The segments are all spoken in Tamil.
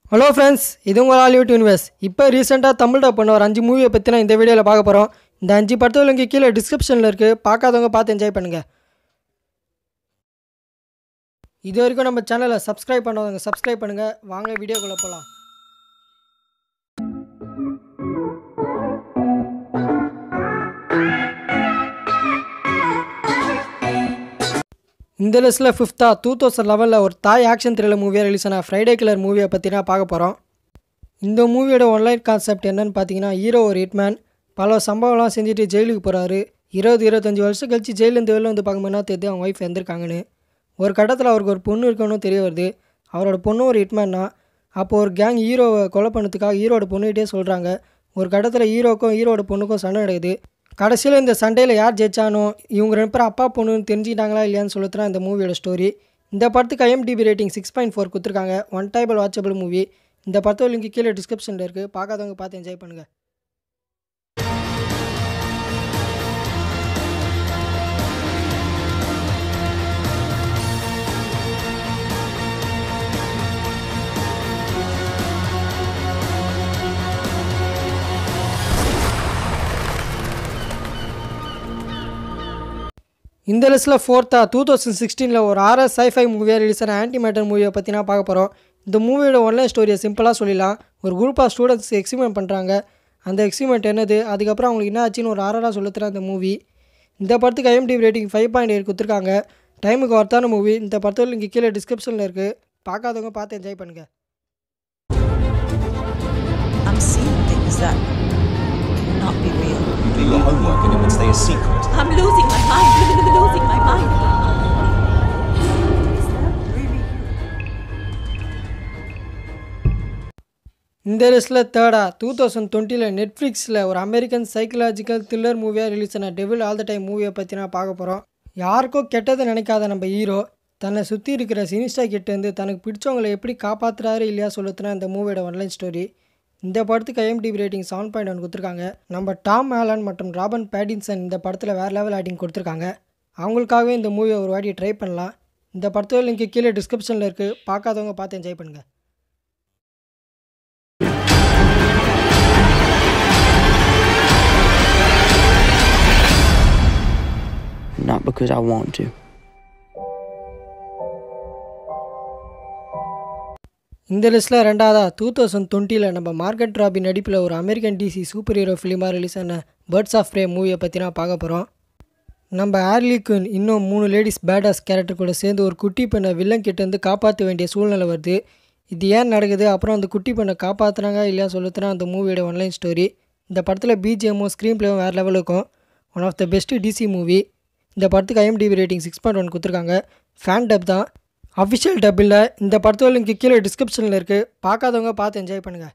ஹலோ ஃப்ரெண்ட்ஸ் இது உங்கள் ஹாலிவுட் யூனிவர்ஸ் இப்போ ரீசெண்டாக தமிழ் டப் பண்ண ஒரு அஞ்சு மூவியை பற்றி நான் இந்த வீடியோவில் பார்க்க போகிறோம் இந்த அஞ்சு படத்தில் இங்கே கீழே டிஸ்கிரிப்ஷனில் இருக்குது பார்க்காதவங்க பார்த்து என்ஜாய் பண்ணுங்கள் இது வரைக்கும் நம்ம சேனலை சப்ஸ்கிரைப் பண்ணாதவங்க சப்ஸ்கிரைப் பண்ணுங்கள் வாங்க வீடியோக்குள்ளே போகலாம் இந்த லிஸ்ட்டில் ஃபிஃப்த்தா டூ தௌசண்ட் லெவனில் ஒரு தாய் ஆக்ஷன் த்ரில்லர் மூவியாக ரிலீஸ் ஆன ஃப்ரைடே கில்லர் மூவியை பற்றி நான் பார்க்க போகிறோம் இந்த மூவியோட ஒன்லைன் கான்செப்ட் என்னன்னு பார்த்தீங்கன்னா ஹீரோ ஒரு ஹிட்மேன் பல சம்பவம்லாம் செஞ்சுட்டு ஜெயிலுக்கு போகிறாரு இருபது இருபத்தஞ்சி வருஷம் கழிச்சு ஜெயிலேருந்து வெளில வந்து பார்க்கும்போது என்ன தெரியுது அவங்க ஒய்ஃப் இறந்துருக்காங்கன்னு ஒரு கட்டத்தில் அவருக்கு ஒரு பொண்ணு இருக்கணும் தெரிய வருது அவரோட பொண்ணு ஒரு ஹிட்மேன் தான் அப்போ ஒரு கேங் ஹீரோவை கொலை பண்ணதுக்காக ஹீரோட பொண்ணுகிட்டே சொல்கிறாங்க ஒரு கட்டத்தில் ஹீரோக்கும் ஹீரோட பொண்ணுக்கும் சண்டை நடக்குது கடைசியில் இந்த சண்டையில் யார் ஜெயிச்சானோ இவங்க ரெண்டு பேரும் அப்பா பொண்ணுன்னு தெரிஞ்சுக்கிட்டாங்களா இல்லையான்னு சொல்லுறது இந்த மூவியோட ஸ்டோரி இந்த படத்துக்கு IMDb rating six point four கொடுத்துருக்காங்க ஒன் டைபிள் வாட்சபிள் மூவி இந்த படத்தோட லிங்க் கீழே டிஸ்கிரிப்ஷனில் இருக்குது பார்க்காதவங்க பார்த்து என்ஜாய் பண்ணுங்கள் இந்த லிஸ்ட்டில் ஃபோர்த்தா டூ தௌசண்ட் சிக்ஸ்டீனில் ஒரு ஆர்எஸ் சைஃபை மூவியாக ரிலீஸ் ஆன ஆன்டி மேட்டர் மூவியை பற்றி நான் பார்க்க போகிறோம் இந்த மூவியோட ஒன்லைன் ஸ்டோரியை சிம்பிளாக சொல்லிடலாம் ஒரு குரூப் ஆஃப் ஸ்டூடெண்ட்ஸ் எக்ஸிமெண்ட் பண்ணுறாங்க அந்த எக்ஸிமெண்ட் என்னது அதுக்கப்புறம் அவங்களுக்கு என்ன ஆச்சுன்னு ஒரு ஆறாக சொல்லுத்துற அந்த மூவி இந்த படத்துக்கு IMDb rating five point eight கொடுத்துருக்காங்க டைமுக்கு ஒர்த்தான மூவி இந்த படத்தோட இங்கே கீழே டிஸ்கிரிப்ஷனில் இருக்குது பார்க்காதவங்க பார்த்து என்ஜாய் பண்ணுங்கள் I'm seeing things that cannot be real. You do your homework and it would stay a secret. I'm losing my mind. losing my mind. இந்த லிஸ்ட்டில் தேர்டா டூ தௌசண்ட் டுவெண்ட்டியில் நெட்ஃப்ளிக்ஸில் ஒரு அமெரிக்கன் சைக்கலாஜிக்கல் த்ரில்லர் மூவியாக ரிலீஸ் ஆன டெவில் ஆல் த டைம் மூவியை பற்றி நான் பார்க்க போகிறோம் யாருக்கோ கெட்டதை நினைக்காத நம்ம ஹீரோ தன்னை சுற்றி இருக்கிற சினிஸ்டா கிட்டேருந்து தனக்கு பிடிச்சவங்களை எப்படி காப்பாற்றுறாரு இல்லையா சொல்லுதுனா இந்த மூவியோட ஒன்லைன் ஸ்டோரி இந்த படத்துக்கு IMDb rating seven point one கொடுத்துருக்காங்க நம்ம டாம் ஆலன் மற்றும் ராபன் பேடின்சன் இந்த படத்தில் வேறு லெவல் ஆக்டிங் கொடுத்துருக்காங்க அவங்களுக்காகவே இந்த மூவியை ஒரு வாட்டி ட்ரை பண்ணலாம் இந்த படத்தோட லிங்க் கீழே டிஸ்கிரிப்ஷனில் இருக்குது பார்க்காதவங்க பார்த்து என்ஜாய் பண்ணுங்கள் not because I want to. இந்த லிஸ்ட்டில் ரெண்டாவதா டூ தௌசண்ட் டுவெண்ட்டியில் நம்ம மார்க்கெட் ராபி நடிப்பில் ஒரு அமெரிக்கன் டிசி சூப்பர் ஹீரோ ஃபிலிமாக ரிலீஸ் ஆன பேர்ட்ஸ் ஆஃப் ப்ரே மூவியை பற்றி நான் பார்க்க போகிறோம் நம்ம ஆர்லி குயின் இன்னும் மூணு லேடிஸ் பேடாஸ் கேரக்டர் கூட சேர்ந்து ஒரு குட்டி பெண்ணை வில்லன் கிட்டேருந்து காப்பாற்ற வேண்டிய சூழ்நிலை வருது இது ஏன் நடக்குது அப்புறம் அந்த குட்டி பெண்ணை காப்பாற்றுறாங்க இல்லையா சொல்லுத்துனா அந்த மூவியோட ஒன்லைன் ஸ்டோரி இந்த படத்தில் பிஜிஎம்மும் ஸ்க்ரீன் பிளேவும் வேறு லெவல் இருக்கும் one of the best DC movie இந்த படத்துக்கு IMDb rating six point one கொடுத்துருக்காங்க ஃபேன் டப் தான் அஃபிஷியல் டப்பில் இந்த படத்தோட லிங்க் கீழே டிஸ்கிரிப்ஷனில் இருக்குது பார்க்காதவங்க பார்த்து என்ஜாய் பண்ணுங்கள்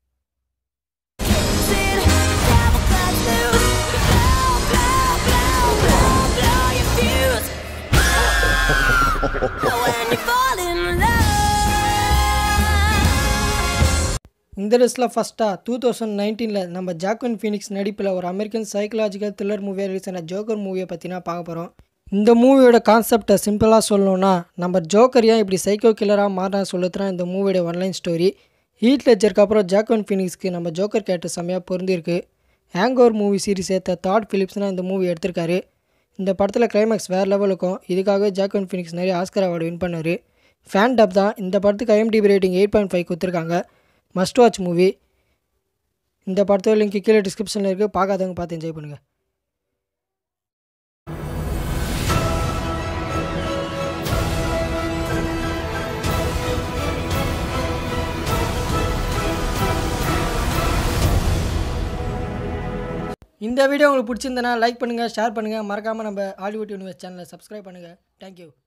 இந்த லிஸ்ட்டில் ஃபஸ்ட்டாக டூ தௌசண்ட் நைன்டீனில் நம்ம ஜாக்வின் ஃபீனிக்ஸ் நடிப்பில் ஒரு அமெரிக்கன் சைக்கலாஜிக்கல் த்ரில்லர் மூவியாக ரிலீஸ் ஆன ஜோக்கர் மூவியை பற்றி நான் பார்க்க போகிறோம் இந்த மூவியோட கான்செப்டை சிம்பிளாக சொல்லணும்னா நம்ம ஜோக்கர் ஏன் இப்படி சைக்கோ கில்லராக மாறினா சொல்லுறதுனா இந்த மூவியோட ஒன்லைன் ஸ்டோரி ஹீட் லெஜருக்கு அப்புறம் ஜாக்வின் ஃபீனிக்ஸ்க்கு நம்ம ஜோக்கர் கேரக்டர் செம்மையாக பொருந்திருக்கு ஹேங்கோவர் மூவி சீரிஸ் ஏற்ற தாட் ஃபிலிப்ஸ்னால் இந்த மூவி எடுத்திருக்காரு இந்த படத்தில் கிளைமேக்ஸ் வேறு லெவலுக்கும் இதுக்காகவே ஜாக்வின் ஃபீனிக்ஸ் நிறைய ஆஸ்கர் அவார்டு வின் பண்ணார் ஃபேன் டப் தான் இந்த படத்துக்கு IMDb rating eight point five கொடுத்துருக்காங்க மஸ்ட் வாட்ச் மூவி இந்த படத்தோட லிங்க் கீழே டிஸ்கிரிப்ஷனில் இருக்குது பார்க்காதவங்க பார்த்து என்ஜாய் பண்ணுங்கள் இந்த வீடியோ உங்களுக்கு பிடிச்சிருந்தனா லைக் பண்ணுங்கள் ஷேர் பண்ணுங்கள் மறக்காமல் நம்ம ஹாலிவுட் யூனிவர்ஸ் சேனலை சப்ஸ்கிரைப் பண்ணுங்கள் தேங்க்யூ